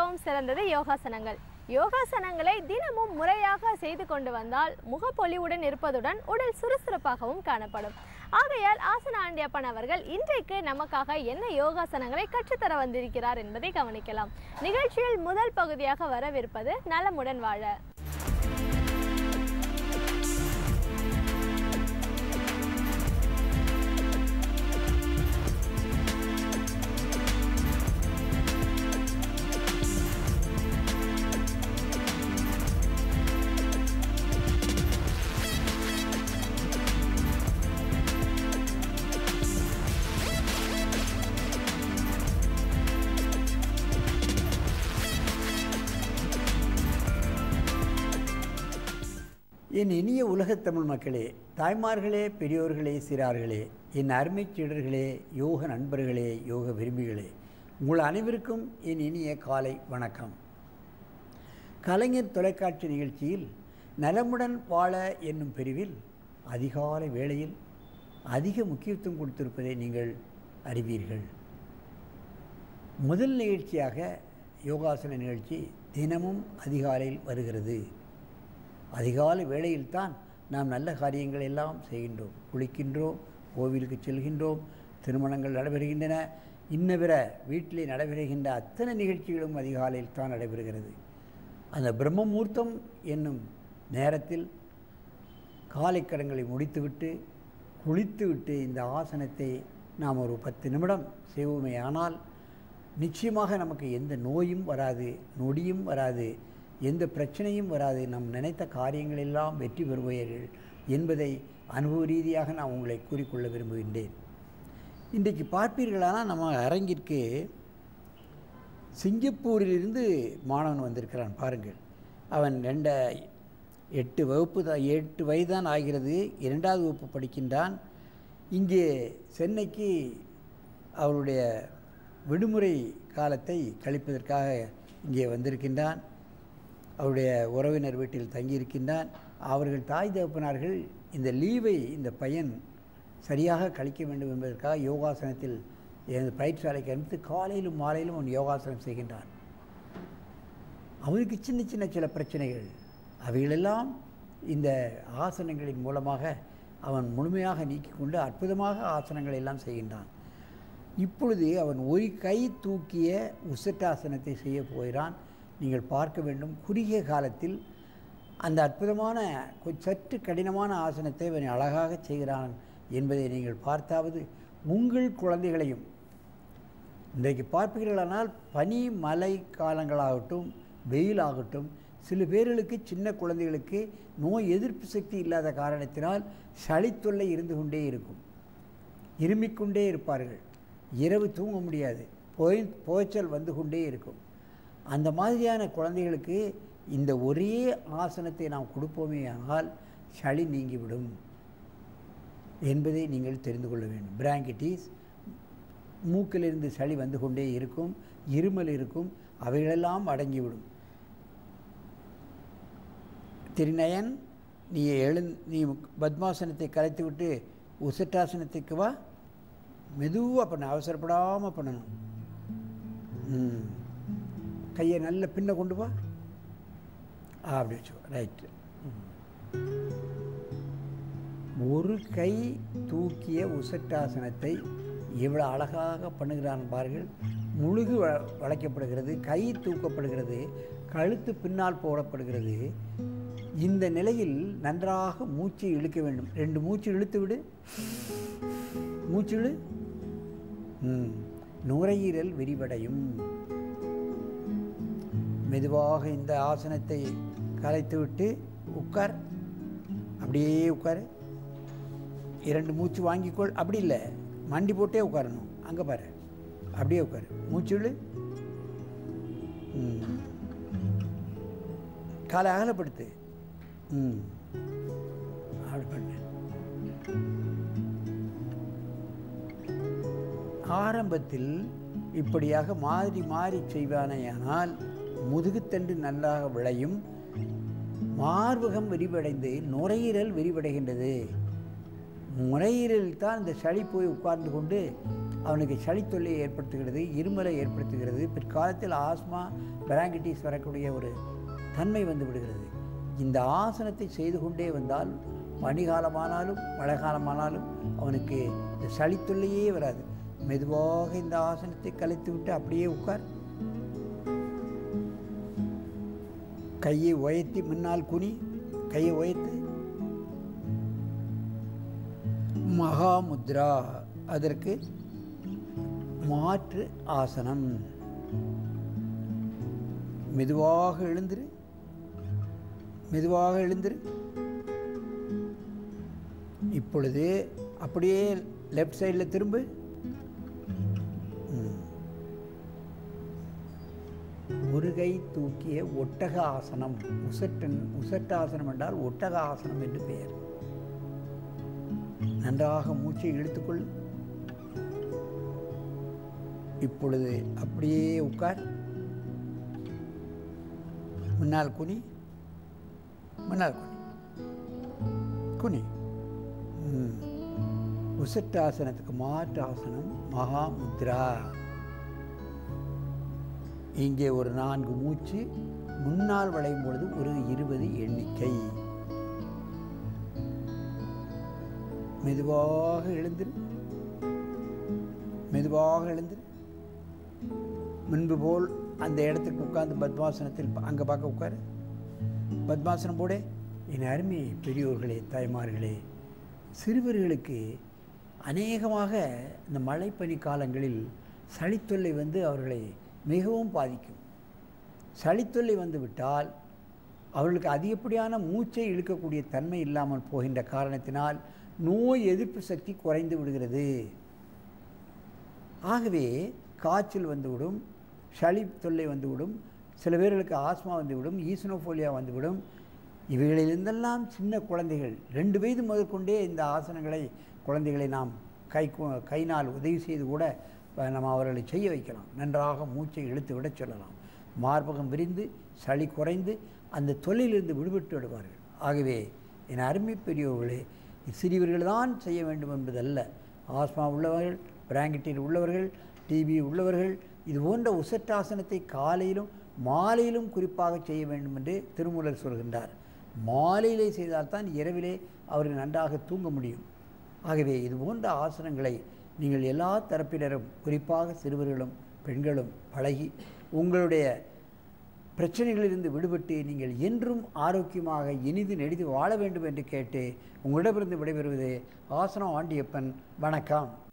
மிகவும் சிறந்தது யோகாசனங்கள் யோகாசனங்களை தினமும் முறையாக செய்து கொண்டு வந்தால் முகப்பொலிவுடன் இருப்பதுடன் உடல் சுறுசுறுப்பாகவும் காணப்படும் ஆகையால் ஆசன ஆண்டியப்பன் அவர்கள் இன்றைக்கு நமக்காக என்ன யோகாசனங்களை கற்றுத்தர வந்திருக்கிறார் என்பதை கவனிக்கலாம் நிகழ்ச்சியில் முதல் பகுதியாக வரவிருப்பது நலமுடன் வாழ என் இனிய உலகத் தமிழ் மக்களே தாய்மார்களே பெரியோர்களே சிறார்களே என் அருமைச் சீடர்களே யோக நண்பர்களே யோக விரும்பிகளே உங்கள் அனைவருக்கும் என் இனிய காலை வணக்கம் கலைஞர் தொலைக்காட்சி நிகழ்ச்சியில் நலமுடன் வாழ என்னும் பிரிவில் அதிகாலை வேளையில் அதிக முக்கியத்துவம் கொடுத்திருப்பதை நீங்கள் அறிவீர்கள் முதல் நிகழ்ச்சியாக யோகாசன நிகழ்ச்சி தினமும் அதிகாலையில் வருகிறது அதிகாலை வேளையில்தான் நாம் நல்ல காரியங்கள் எல்லாம் செய்கின்றோம் குளிக்கின்றோம் கோவிலுக்கு செல்கின்றோம் திருமணங்கள் நடைபெறுகின்றன இன்ன பிற வீட்டிலே நடைபெறுகின்ற அத்தனை நிகழ்ச்சிகளும் அதிகாலையில் தான் நடைபெறுகிறது அந்த பிரம்ம முகூர்த்தம் என்னும் நேரத்தில் காலை கடன்களை முடித்துவிட்டு குளித்துவிட்டு இந்த ஆசனத்தை நாம் ஒரு பத்து நிமிடம் செய்வோமே ஆனால் நிச்சயமாக நமக்கு எந்த நோயும் வராது நொடியும் வராது எந்த பிரச்சனையும் வராது நாம் நினைத்த காரியங்கள் எல்லாம் வெற்றி பெறுவீர்கள் என்பதை அனுபவ ரீதியாக நான் உங்களை கூறிக்கொள்ள விரும்புகின்றேன் இன்றைக்கு பார்ப்பீர்களானால் நம்ம அரங்கிற்கு சிங்கப்பூரிலிருந்து மாணவன் வந்திருக்கிறான் பாருங்கள் அவன் ரெண்ட எட்டு வகுப்பு தான் எட்டு வயதுதான் ஆகிறது இரண்டாவது வகுப்பு படிக்கின்றான் இங்கே சென்னைக்கு அவருடைய விடுமுறை காலத்தை கழிப்பதற்காக இங்கே வந்திருக்கின்றான் அவருடைய உறவினர் வீட்டில் தங்கியிருக்கின்றான் அவர்கள் தாய் தகப்பனார்கள் இந்த லீவை இந்த பையன் சரியாக கழிக்க வேண்டும் என்பதற்காக யோகாசனத்தில் எனது பயிற்சியாலைக்கு அனுப்பித்து காலையிலும் மாலையிலும் அவன் யோகாசனம் செய்கின்றான் அவனுக்கு சின்ன சின்ன சில பிரச்சனைகள் அவைகளெல்லாம் இந்த ஆசனங்களின் மூலமாக அவன் முழுமையாக நீக்கிக் கொண்டு அற்புதமாக ஆசனங்களை எல்லாம் செய்கின்றான் இப்பொழுது அவன் ஒரு கை தூக்கிய உசட்டாசனத்தை செய்ய போகிறான் நீங்கள் பார்க்க வேண்டும் குறுகிய காலத்தில் அந்த அற்புதமான கொ- சற்று கடினமான ஆசனத்தை அவன் அழகாக செய்கிறான் என்பதை நீங்கள் பார்த்தாவது உங்கள் குழந்தைகளையும் இன்றைக்கு பார்ப்பீர்களானால் பனி மழை காலங்களாகட்டும் வெயில் ஆகட்டும் சில பேர்களுக்கு சின்ன குழந்தைகளுக்கு நோய் எதிர்ப்பு சக்தி இல்லாத காரணத்தினால் சளித்தொல்லை இருந்து கொண்டே இருக்கும் இருமிக்கொண்டே இருப்பார்கள் இரவு தூங்க முடியாது போய் போய்ச்சல் வந்து கொண்டே இருக்கும் அந்த மாதிரியான குழந்தைகளுக்கு இந்த ஒரே ஆசனத்தை நாம் கொடுப்போமே ஆனால் சளி நீங்கிவிடும் என்பதை நீங்கள் தெரிந்து கொள்ள வேண்டும் பிராங்கிட்டிஸ் மூக்கிலிருந்து சளி வந்து கொண்டே இருக்கும் இருமல் இருக்கும் அவைகளெல்லாம் அடங்கிவிடும் திருநயன் நீ எழுந் நீ பத்மாசனத்தை கலைத்து விட்டு உசட்டாசனத்துக்கு வா மெதுவாக பண்ண அவசரப்படாமல் பண்ணணும் ம் கையை நல்ல பின்ன கொண்டு வா ஆ, அப்படி வச்சு ரைட்டு ஒரு கை தூக்கிய உசட்டாசனத்தை இவ்வளோ அழகாக பண்ணுகிறான் பாருங்கள் முழுகு வ- வளைக்கப்படுகிறது கை தூக்கப்படுகிறது கழுத்து பின்னால் போடப்படுகிறது இந்த நிலையில் நன்றாக மூச்சை இழுக்க வேண்டும் ரெண்டு மூச்சு இழுத்து விடு மூச்சு இழு ம் நுரையீரல் விரிவடையும் மெதுவாக இந்த ஆசனத்தை கலைத்துவிட்டு உட்கார் அப்படியே உட்காரு இரண்டு மூச்சு வாங்கிக்கொள் அப்படி இல்லை மண்டி போட்டே உட்காரணும் அங்கே பாரு அப்படியே உட்காரு மூச்சு இழு ம். காலை அகலப்படுத்து ம் அப்படி பண்ணு ஆரம்பத்தில் இப்படியாக மாறி மாறி செய்வானேயானால் முதுகுத்தண்டு நன்றாக விளையும் மார்பகம் விரிவடைந்து நுரையீரல் விரிவடைகின்றது நுரையீரலில் தான் இந்த சளி போய் உட்கார்ந்து கொண்டு அவனுக்கு சளித்தொல்லையை ஏற்படுத்துகிறது இருமலை ஏற்படுத்துகிறது பிற்காலத்தில் ஆஸ்மா பிராங்கிட்டிஸ் வரக்கூடிய ஒரு தன்மை வந்து விடுகிறது இந்த ஆசனத்தை செய்து கொண்டே வந்தால் பனிகாலமானாலும் மழை காலமானாலும் அவனுக்கு இந்த சளித்தொல்லையே வராது மெதுவாக இந்த ஆசனத்தை கலைத்து விட்டு அப்படியே உட்கார் கையை உயர்த்தி முன்னால் குனி கையை உயர்த்து மகாமுத்ரா அதற்கு மாற்று ஆசனம் மெதுவாக எழுந்திரு மெதுவாக எழுந்திரு இப்பொழுது அப்படியே லெஃப்ட் சைடில் திரும்பு ம். ஒரு கை தூக்கிய ஒட்டக ஆசனம் உசட்டன் உசட்டாசனம் என்றால் ஒட்டக ஆசனம் என்று பெயர் நன்றாக மூச்சை இழுத்துக்கொள் இப்பொழுது அப்படியே உட்கார் முன்னால் குனி முன்னால் குனி குனி ம். உசட்டாசனத்துக்கு மாற்று ஆசனம் மகாமுத்ரா இங்கே ஒரு நான்கு மூச்சு முன்னால் வளையும் பொழுது ஒரு இருபது எண்ணிக்கை மெதுவாக எழுந்திரு மெதுவாக எழுந்திரு முன்பு போல் அந்த இடத்துக்கு உட்கார்ந்து பத்மாசனத்தில் அங்கே பார்க்க உட்காரு பத்மாசனம் போடே என் அருமை பெரியோர்களே தாய்மார்களே சிறுவர்களுக்கு அநேகமாக இந்த மழைப்பனி காலங்களில் சளித்தொல்லை வந்து அவர்களை மிகவும் பாதிக்கும் சளித்தொல்லை வந்து விட்டால் அவர்களுக்கு அதிகப்படியான மூச்சை இழுக்கக்கூடிய தன்மை இல்லாமல் போகின்ற காரணத்தினால் நோய் எதிர்ப்பு சக்தி குறைந்து விடுகிறது ஆகவே காய்ச்சல் வந்துவிடும் சளி தொல்லை வந்துவிடும் சில பேர்களுக்கு ஆஸ்மா வந்துவிடும் ஈசனோஃபோலியா வந்துவிடும் இவைகளிலிருந்தெல்லாம் சின்ன குழந்தைகள் ரெண்டு வயது முதற்கொண்டே இந்த ஆசனங்களை குழந்தைகளை நாம் கை கு- கைனால் உதவி செய்து கூட அஹ், நம்ம அவர்களை செய்ய வைக்கலாம் நன்றாக மூச்சை இழுத்து விடச் சொல்லலாம் மார்பகம் விரிந்து சளி குறைந்து அந்த தொல்லையிலிருந்து விடுபட்டு விடுவார்கள் ஆகவே என் அருமை பெரியவர்களே சிறியவர்கள் தான் செய்ய வேண்டும் என்பதல்ல ஆஸ்மா உள்ளவர்கள் பிராங்கட்டில் உள்ளவர்கள் டிபி உள்ளவர்கள் இது போன்ற உசட்டாசனத்தை காலையிலும் மாலையிலும் குறிப்பாக செய்ய வேண்டும் என்று திருமூலர் சொல்கின்றார் மாலையிலே செய்தால்தான் இரவிலே அவர்கள் நன்றாக தூங்க முடியும் ஆகவே இது போன்ற ஆசனங்களை நீங்கள் எல்லா தரப்பினரும் குறிப்பாக சிறுவர்களும் பெண்களும் பழகி உங்களுடைய பிரச்சனைகளிலிருந்து விடுபட்டு நீங்கள் என்றும் ஆரோக்கியமாக இனிது நெடிது வாழ வேண்டும் என்று கேட்டு உங்களிடமிருந்து விடைபெறுவது ஆசனம் ஆண்டியப்பன் வணக்கம்